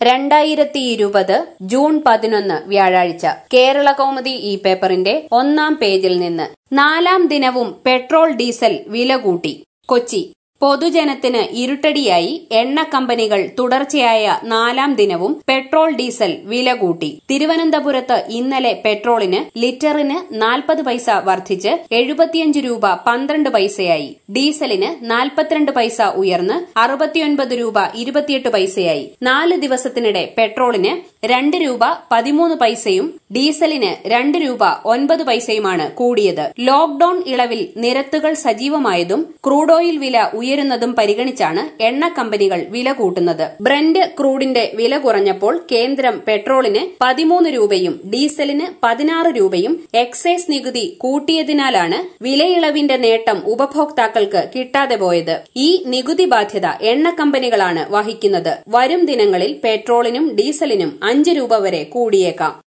രണ്ടായിരത്തി ഇരുപത് ജൂൺ പതിനൊന്ന് വ്യാഴാഴ്ച കേരള കൗമുദി ഈ പേപ്പറിന്റെ ഒന്നാം പേജിൽ നിന്ന് നാലാം ദിനവും പെട്രോൾ ഡീസൽ വില കൂട്ടി കൊച്ചി പൊതുജനത്തിന് ഇരുട്ടടിയായി എണ്ണ കമ്പനികൾ തുടർച്ചയായ നാലാം ദിനവും പെട്രോൾ ഡീസൽ വില കൂട്ടി തിരുവനന്തപുരത്ത് ഇന്നലെ പെട്രോളിന് ലിറ്ററിന് നാൽപ്പത് പൈസ വർദ്ധിച്ച് എഴുപത്തിയഞ്ച് രൂപ പന്ത്രണ്ട് പൈസയായി ഡീസലിന് നാൽപ്പത്തിരണ്ട് പൈസ ഉയർന്ന് അറുപത്തിയൊൻപത് രൂപ ഇരുപത്തിയെട്ട് പൈസയായി നാല് ദിവസത്തിനിടെ പെട്രോളിന് രണ്ട് രൂപ പതിമൂന്ന് പൈസയും ഡീസലിന് രണ്ട് രൂപ ഒൻപത് പൈസയുമാണ് കൂടിയത് ലോക്ഡൌൺ ഇളവിൽ നിരത്തുകൾ സജീവമായതും ക്രൂഡ് ഓയിൽ വില ഉയരുന്നതും പരിഗണിച്ചാണ് എണ്ണ കമ്പനികൾ വില കൂട്ടുന്നത് ബ്രന്റ് ക്രൂഡിന്റെ വില കുറഞ്ഞപ്പോൾ കേന്ദ്രം പെട്രോളിന് പതിമൂന്ന് രൂപയും ഡീസലിന് പതിനാറ് രൂപയും എക്സൈസ് നികുതി കൂട്ടിയതിനാലാണ് വിലയിളവിന്റെ നേട്ടം ഉപഭോക്താക്കൾക്ക് കിട്ടാതെ പോയത് ഈ നികുതി ബാധ്യത എണ്ണ കമ്പനികളാണ് വഹിക്കുന്നത് വരും ദിനങ്ങളിൽ പെട്രോളിനും ഡീസലിനും അഞ്ച് രൂപ വരെ കൂടിയേക്കാം